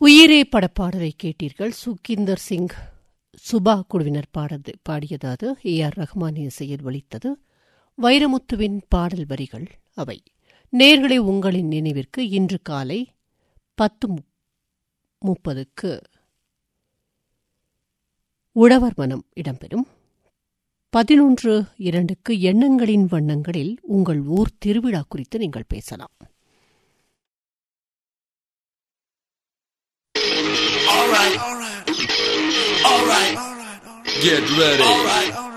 உயிரே படப்பாடலை கேட்டீர்கள் சுக்கிந்தர் சிங் சுபா குழுவினர் பாடது பாடியதாவது ஏ ஆர் ரஹ்மான் இசையில் ஒலித்தது வைரமுத்துவின் பாடல் வரிகள் அவை நேர்களை உங்களின் நினைவிற்கு இன்று காலை பத்து மு- முப்பதுக்கு உழவர் மனம் இடம்பெறும் பதினொன்று இரண்டுக்கு எண்ணங்களின் வண்ணங்களில் உங்கள் ஊர் திருவிழா குறித்து நீங்கள் பேசலாம் All right, all right, all right, all right, all right. Get ready. All right, all